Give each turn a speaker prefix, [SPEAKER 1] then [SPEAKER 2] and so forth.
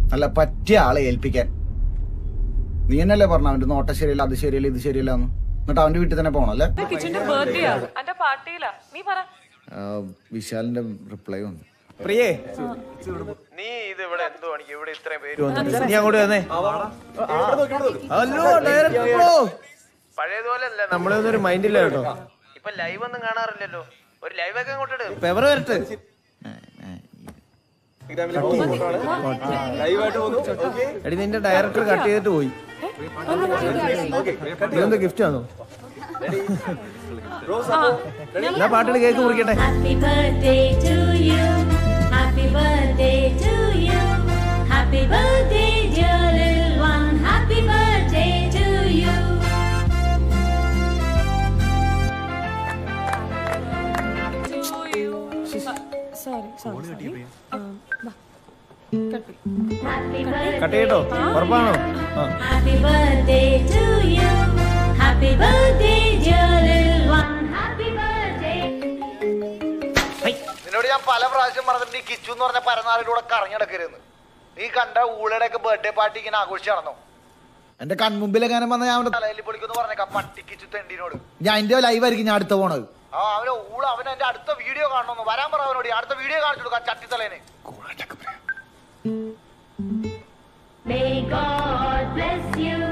[SPEAKER 1] നല്ല പറ്റിയ ആളെ ഏൽപ്പിക്കാൻ നീ എന്നല്ലേ പറഞ്ഞു അവന്റെ നോട്ട ശരിയല്ല അത് ശരിയല്ല ഇത് ശരിയല്ല എന്ന് എന്നിട്ട് അവന്റെ വീട്ടിൽ തന്നെ പോകണം അല്ലേ
[SPEAKER 2] കിച്ചന്റെ ബർത്ത്ഡേ ആ എന്റെ പാർട്ടിയിലാ നീ പറ
[SPEAKER 1] വിശാലിന്റെ റിപ്ലൈ വന്നു
[SPEAKER 3] പ്രിയേ നീ ഇത് ഇവിടെ എന്തോ പണിക്ക് ഇവിടെ ഇത്രയും പേര് വന്നു നീ അങ്ങോട്ട് വന്നേ ഹലോ ഡയറക്ടർ ബ്രോ പഴയതുപോലെ അല്ല നമ്മളൊന്നും ഒരു മൈൻഡില്ല കേട്ടോ ഇപ്പൊ ലൈവ് ഒന്നും കാണാറില്ലല്ലോ ഒരു ലൈവ് ഒക്കെ അങ്ങോട്ട് ഇട് പെവർ വരട്ടെ എടി നിന്റെ ഡയറക്ടർ കട്ട് ചെയ്തിട്ട് പോയി ഇതെന്താ ഗിഫ്റ്റ് ആണോ ഞാൻ പാട്ടിട്ട് കേക്ക് മുറിക്കട്ടെ
[SPEAKER 4] Happy birthday to you. Happy birthday to you. Happy birthday, dear little one. Happy birthday to you.
[SPEAKER 2] Sorry sorry sorry
[SPEAKER 4] Happy birthday.
[SPEAKER 3] Cut ചെയ്യട്ടോ ഉറപ്പാണോ ആ
[SPEAKER 4] Happy birthday to you. Happy birthday, dear little one. Happy birthday.
[SPEAKER 1] നിന്നോട് ഞാൻ പല പ്രാവശ്യം പറഞ്ഞിട്ടുണ്ട് ഈ കിച്ചു എന്ന് പറഞ്ഞ പരനാളിലൂടെ കറങ്ങിടക്കരുന്ന് നീ കണ്ട ഊളയുടെ ഒക്കെ ബർത്ത്ഡേ പാർട്ടി ഇങ്ങനെ ആഘോഷിച്ച് നടന്നു എന്റെ കൺമുമ്പിലെങ്ങാനും വന്ന ഞാൻ അവന്റെ തലയിൽ പൊളിക്കുന്നു പറഞ്ഞേക്കാം പട്ടി കിച്ചു തെണ്ടിനോട് ഞാൻ എന്റെ ലൈവ് ആയിരിക്കും ഞാൻ അടുത്ത പോണത് ആ അവനെ ഊള അവൻ എന്റെ അടുത്ത വീഡിയോ കാണണമെന്ന് വരാൻ പറ അവനോട് ഈ അടുത്ത വീഡിയോ കാണിച്ചു കൊടുക്കാം ചട്ടിത്തലേന്
[SPEAKER 4] May God bless you.